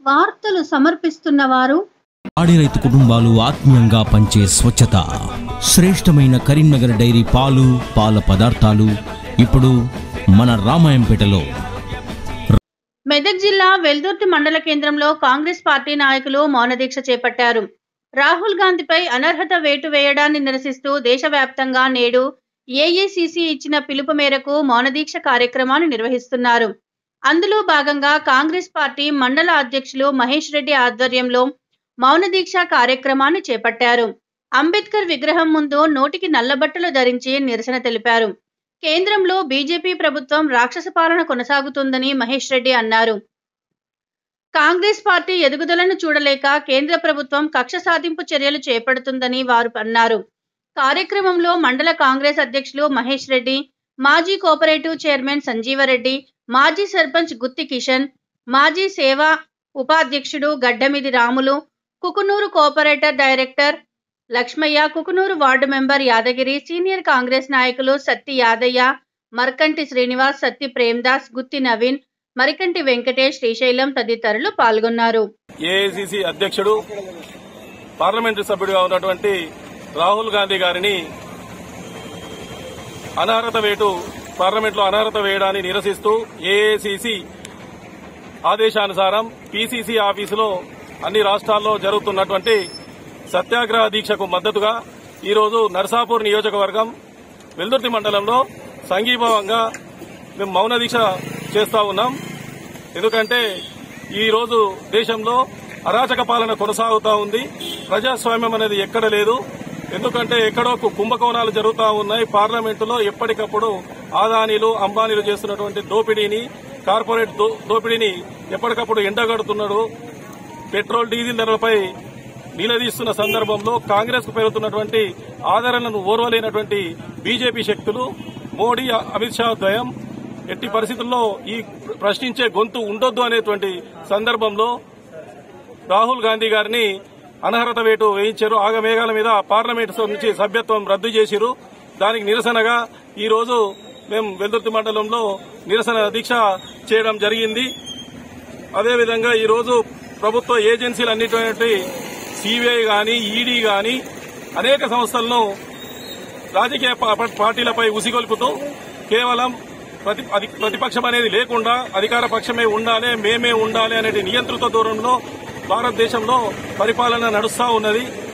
వార్తలు సమర్పిస్తున్న వారు పాడి రైతు కుటుంబాలు ఆత్మీయంగా పంచే స్వచ్ఛత శ్రేష్టమైన కరీంనగర్ డైరీ పాలు పాల పదార్థాలు ఇప్పుడు మన రామాయంపేటలో మెదక్ జిల్లా వెల్దుర్తి మండల కేంద్రంలో కాంగ్రెస్ పార్టీ నాయకులు మౌనదీక్ష చేపట్టారు రాహుల్ గాంధీపై అనర్హత వేటు వేయడాన్ని నిరసిస్తూ దేశవ్యాప్తంగా నేడు ఏఐసిసి ఇచ్చిన పిలుపు మేరకు మౌనదీక్ష కార్యక్రమాన్ని నిర్వహిస్తున్నారు అందులో భాగంగా కాంగ్రెస్ పార్టీ మండల అధ్యక్షులు మహేష్ రెడ్డి ఆధ్వర్యంలో మౌనదీక్ష కార్యక్రమాన్ని చేపట్టారు అంబేద్కర్ విగ్రహం ముందు నోటికి నల్లబట్టలు ధరించి నిరసన తెలిపారు కేంద్రంలో బీజేపీ ప్రభుత్వం రాక్షస పాలన కొనసాగుతుందని మహేష్ రెడ్డి అన్నారు కాంగ్రెస్ పార్టీ ఎదుగుదలను చూడలేక కేంద్ర ప్రభుత్వం కక్ష సాధింపు చర్యలు చేపడుతుందని వారు అన్నారు కార్యక్రమంలో మండల కాంగ్రెస్ అధ్యక్షులు మహేష్ రెడ్డి మాజీ కోఆపరేటివ్ చైర్మన్ సంజీవరెడ్డి మాజీ సర్పంచ్ గుత్తి కిషన్ మాజీ సేవా ఉపాధ్యక్షుడు గడ్డమిది Ramulu Kukunuru cooperator director Lakshmaiah Kukunuru ward member Yadagiri senior Congress నాయకులు సత్తి యాదయ్య మర్కంటి శ్రీనివాస్ సత్తి ప్రేమ్దాస్ గుత్తి నవీన్ మరికంటి వెంకటేష్ శ్రీశైలం తదితరులు పాల్గొన్నారు ఏఐసిసి అధ్యక్షుడు పార్లమెంటరీ సభ్యుడిగా ఉన్నటువంటి రాహుల్ గాంధీ గారిని అనర్హత వేటు పార్లమెంట్లో అనర్హత వేయడాన్ని నిరసిస్తూ ఏఐసిసి ఆదేశానుసారం పిసిసి ఆఫీసులో అన్ని రాష్ట్రాల్లో జరుగుతున్నటువంటి సత్యాగ్రహ దీక్షకు మద్దతుగా ఈరోజు నర్సాపూర్ నియోజకవర్గం వెల్దుర్తి మండలంలో సంఘీభావంగా మేము మౌన దీక్ష చేస్తా ఉన్నాం ఎందుకంటే ఈ రోజు దేశంలో అరాచక పాలన కొనసాగుతా ఉంది ప్రజాస్వామ్యం అనేది ఎక్కడ లేదు ఎందుకంటే ఎక్కడో కు- కుంభకోణాలు జరుగుతూ ఉన్నాయి పార్లమెంటులో ఎప్పటికప్పుడు ఆదానీలు అంబానీలు చేస్తున్నటువంటి దోపిడీని కార్పొరేట్ దో- దోపిడీని ఎప్పటికప్పుడు ఎండగడుతున్నాడు పెట్రోల్ డీజిల్ ధరలపై నిలదీస్తున్న సందర్భంలో కాంగ్రెస్ కు పెరుగుతున్నటువంటి ఆదరణను ఓర్వలేనటువంటి బీజేపీ శక్తులు మోడీ అమిత్ షా ద్వయం ఎట్టి పరిస్థితుల్లో ఈ ప్రశ్నించే గొంతు ఉండొద్దు అనేటువంటి సందర్భంలో రాహుల్ గాంధీ గారిని అనర్హత వేటు వేయించారు ఆగమేఘాల మీద పార్లమెంట్ నుంచి సభ్యత్వం రద్దు చేసిరు దానికి నిరసనగా ఈ రోజు మేము వెల్దుర్తి మండలంలో నిరసన దీక్ష చేయడం జరిగింది అదేవిధంగా ఈ రోజు ప్రభుత్వ ఏజెన్సీలు అన్నిటి సిబిఐ గాని ఈడీ గాని అనేక సంస్థలను రాజకీయ పా- పార్టీలపై ఉసిగొల్పుతూ కేవలం ప్రతి అది ప్రతిపక్షం అనేది లేకుండా అధికార పక్షమే ఉండాలి మేమే ఉండాలి అనే నియంత్రిత దూరంలో భారతదేశంలో పరిపాలన నడుస్తా ఉన్నది